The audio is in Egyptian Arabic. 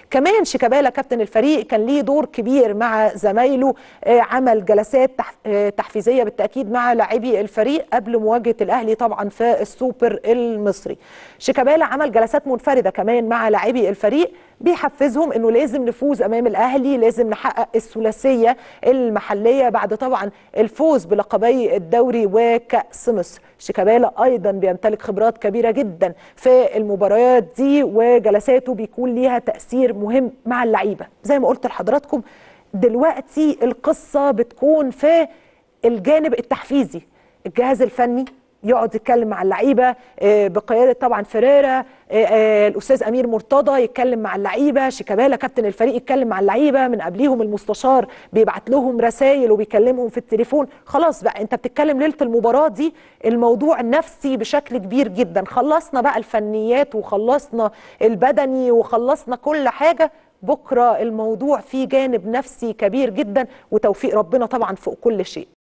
كمان شيكابالا كابتن الفريق كان ليه دور كبير مع زمايله آه، عمل جلسات تح- آه، تحفيزيه بالتاكيد مع لاعبي الفريق قبل مواجهه الاهلي طبعا في السوبر المصري شيكابالا عمل جلسات منفرده كمان مع لاعبي الفريق بيحفزهم انه لازم نفوز امام الاهلي لازم نحقق الثلاثيه المحليه بعد طبعا الفوز بلقبي الدوري وكاس مصر شيكابالا ايضا بيمتلك خبرات كبيره جدا في المباريات دي وجلساته بيكون ليها تاثير مهم مع اللعيبه زي ما قلت لحضراتكم دلوقتي القصه بتكون في الجانب التحفيزي الجهاز الفني يقعد يتكلم مع اللعيبه آه، بقياده طبعا فريرا آه، آه، الاستاذ امير مرتضى يتكلم مع اللعيبه شيكابالا كابتن الفريق يتكلم مع اللعيبه من قبليهم المستشار بيبعت لهم رسائل وبيكلمهم في التليفون خلاص بقى انت بتتكلم ليله المباراه دي الموضوع نفسي بشكل كبير جدا خلصنا بقى الفنيات وخلصنا البدني وخلصنا كل حاجه بكره الموضوع فيه جانب نفسي كبير جدا وتوفيق ربنا طبعا فوق كل شيء